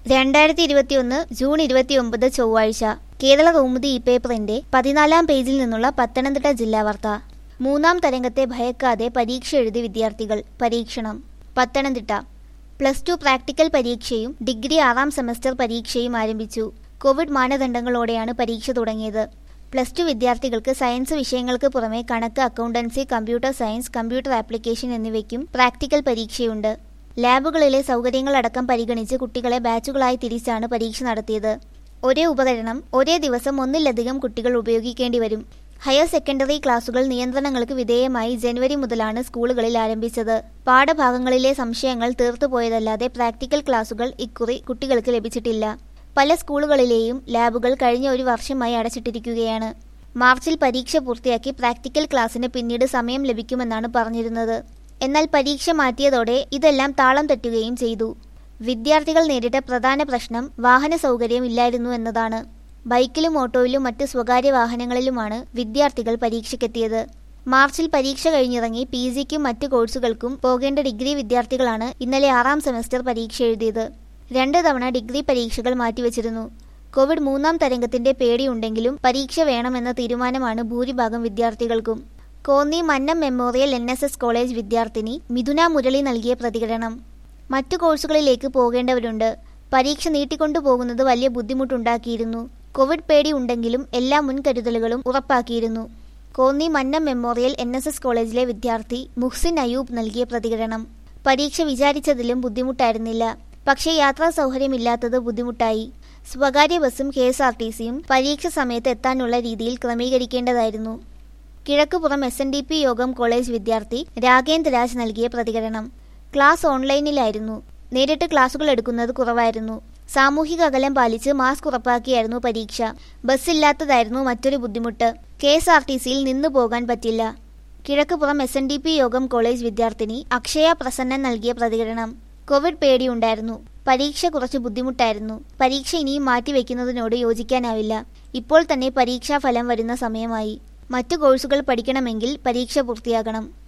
രണ്ടായിരത്തി ഇരുപത്തിയൊന്ന് ജൂൺ ഇരുപത്തിയൊമ്പത് ചൊവ്വാഴ്ച കേരള കൗമുദി ഈ പേപ്പറിന്റെ പതിനാലാം പേജിൽ നിന്നുള്ള പത്തനംതിട്ട ജില്ലാ വാർത്ത മൂന്നാം തരംഗത്തെ ഭയക്കാതെ പരീക്ഷ എഴുതി വിദ്യാർത്ഥികൾ പരീക്ഷണം പത്തനംതിട്ട പ്ലസ് ടു പ്രാക്ടിക്കൽ പരീക്ഷയും ഡിഗ്രി ആറാം സെമസ്റ്റർ പരീക്ഷയും ആരംഭിച്ചു കോവിഡ് മാനദണ്ഡങ്ങളോടെയാണ് പരീക്ഷ തുടങ്ങിയത് പ്ലസ് ടു വിദ്യാർത്ഥികൾക്ക് സയൻസ് വിഷയങ്ങൾക്ക് പുറമെ കണക്ക് accountancy computer science computer application എന്നിവയ്ക്കും പ്രാക്ടിക്കൽ പരീക്ഷയുണ്ട് ലാബുകളിലെ സൗകര്യങ്ങളടക്കം പരിഗണിച്ച് കുട്ടികളെ ബാച്ചുകളായി തിരിച്ചാണ് പരീക്ഷ നടത്തിയത് ഒരേ ഉപകരണം ഒരേ ദിവസം ഒന്നിലധികം കുട്ടികൾ ഉപയോഗിക്കേണ്ടി വരും ഹയർ സെക്കൻഡറി ക്ലാസുകൾ നിയന്ത്രണങ്ങൾക്ക് വിധേയമായി ജനുവരി മുതലാണ് സ്കൂളുകളിൽ ആരംഭിച്ചത് പാഠഭാഗങ്ങളിലെ സംശയങ്ങൾ തീർത്തുപോയതല്ലാതെ പ്രാക്ടിക്കൽ ക്ലാസുകൾ ഇക്കുറി കുട്ടികൾക്ക് ലഭിച്ചിട്ടില്ല പല സ്കൂളുകളിലെയും ലാബുകൾ കഴിഞ്ഞ ഒരു വർഷമായി അടച്ചിട്ടിരിക്കുകയാണ് മാർച്ചിൽ പരീക്ഷ പൂർത്തിയാക്കി പ്രാക്ടിക്കൽ ക്ലാസ്സിന് പിന്നീട് സമയം ലഭിക്കുമെന്നാണ് പറഞ്ഞിരുന്നത് എന്നാൽ പരീക്ഷ മാറ്റിയതോടെ ഇതെല്ലാം താളം തെറ്റുകയും ചെയ്തു വിദ്യാർത്ഥികൾ നേരിട്ട പ്രധാന പ്രശ്നം വാഹന സൗകര്യം ഇല്ലായിരുന്നു എന്നതാണ് ബൈക്കിലും ഓട്ടോയിലും മറ്റ് സ്വകാര്യ വാഹനങ്ങളിലുമാണ് വിദ്യാർത്ഥികൾ പരീക്ഷയ്ക്കെത്തിയത് മാർച്ചിൽ പരീക്ഷ കഴിഞ്ഞിറങ്ങി പി ജിക്കും മറ്റ് കോഴ്സുകൾക്കും പോകേണ്ട ഡിഗ്രി വിദ്യാർത്ഥികളാണ് ഇന്നലെ ആറാം സെമസ്റ്റർ പരീക്ഷ എഴുതിയത് രണ്ട് തവണ ഡിഗ്രി പരീക്ഷകൾ മാറ്റിവെച്ചിരുന്നു കോവിഡ് മൂന്നാം തരംഗത്തിന്റെ പേടിയുണ്ടെങ്കിലും പരീക്ഷ വേണമെന്ന തീരുമാനമാണ് ഭൂരിഭാഗം വിദ്യാർത്ഥികൾക്കും Konni Mannam memorial N S S college വിദ്യാർത്ഥിനി മിഥുന മുരളി നൽകിയ പ്രതികരണം മറ്റു കോഴ്സുകളിലേക്ക് പോകേണ്ടവരുണ്ട് പരീക്ഷ നീട്ടിക്കൊണ്ടു പോകുന്നത് വലിയ ബുദ്ധിമുട്ടുണ്ടാക്കിയിരുന്നു കോവിഡ് പേടി ഉണ്ടെങ്കിലും എല്ലാ മുൻകരുതലുകളും ഉറപ്പാക്കിയിരുന്നു Konni Mannam memorial N S S കോളേജിലെ വിദ്യാർത്ഥി മുഹ്സിൻ അയൂബ് നൽകിയ പ്രതികരണം പരീക്ഷ വിചാരിച്ചതിലും ബുദ്ധിമുട്ടായിരുന്നില്ല പക്ഷേ യാത്രാ സൗകര്യമില്ലാത്തത് ബുദ്ധിമുട്ടായി സ്വകാര്യ ബസ്സും കെ എസ് ആർ ടി സിയും പരീക്ഷ സമയത്ത് എത്താനുള്ള രീതിയിൽ ക്രമീകരിക്കേണ്ടതായിരുന്നു Kizhakkupuram S N D P Yogam college വിദ്യാർത്ഥി രാഗേന്ദ്ര രാജ് നൽകിയ പ്രതികരണം ക്ലാസ് ഓൺലൈനിലായിരുന്നു നേരിട്ട് ക്ലാസുകൾ എടുക്കുന്നത് കുറവായിരുന്നു സാമൂഹിക അകലം പാലിച്ച് മാസ്ക് ഉറപ്പാക്കിയായിരുന്നു പരീക്ഷ ബസ്സില്ലാത്തതായിരുന്നു മറ്റൊരു ബുദ്ധിമുട്ട് കെ എസ് ആർ ടി സിയിൽ നിന്നു പോകാൻ പറ്റില്ല Kizhakkupuram S N D P Yogam college വിദ്യാർത്ഥിനി അക്ഷയ പ്രസന്നൻ നൽകിയ പ്രതികരണം കോവിഡ് പേടിയുണ്ടായിരുന്നു പരീക്ഷ കുറച്ച് ബുദ്ധിമുട്ടായിരുന്നു പരീക്ഷ ഇനിയും മാറ്റിവെക്കുന്നതിനോട് യോജിക്കാനാവില്ല ഇപ്പോൾ തന്നെ പരീക്ഷാഫലം വരുന്ന സമയമായി മറ്റു കോഴ്സുകൾ പഠിക്കണമെങ്കിൽ പരീക്ഷ പൂർത്തിയാകണം